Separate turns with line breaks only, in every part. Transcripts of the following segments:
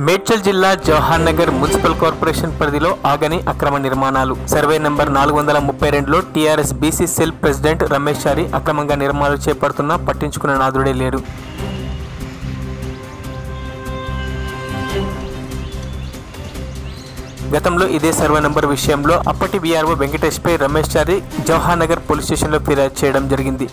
మేడ్చల్ జిల్లా Jawahar Nagar municipal corporation పరిధిలో ఆగని అక్రమ నిర్మాణాలు సర్వే నంబర్ నాలుగు వందల ముప్పై రెండులో TRS BC cell president Ramesh Chari అక్రమంగా నిర్మాణాలు చేపడుతున్నా పట్టించుకున్న నాదుడే లేడు గతంలో ఇదే సర్వే నంబర్ విషయంలో అప్పటి బీఆర్ఓ వెంకటేష్పై రమేష్ చారి జవహర్ నగర్ పోలీస్ స్టేషన్లో ఫిర్యాదు చేయడం జరిగింది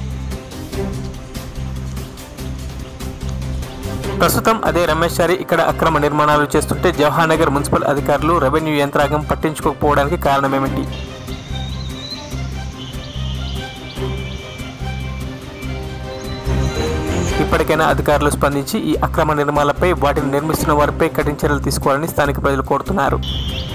ప్రస్తుతం అదే రమేష్ చారి ఇక్కడ అక్రమ నిర్మాణాలు చేస్తుంటే జవహర్ నగర్ మున్సిపల్ అధికారులు రెవెన్యూ యంత్రాంగం పట్టించుకోకపోవడానికి కారణమేమిటి ఇప్పటికైనా అధికారులు స్పందించి ఈ అక్రమ నిర్మాణాలపై వాటిని నిర్మిస్తున్న వారిపై కఠిన చర్యలు తీసుకోవాలని స్థానిక ప్రజలు కోరుతున్నారు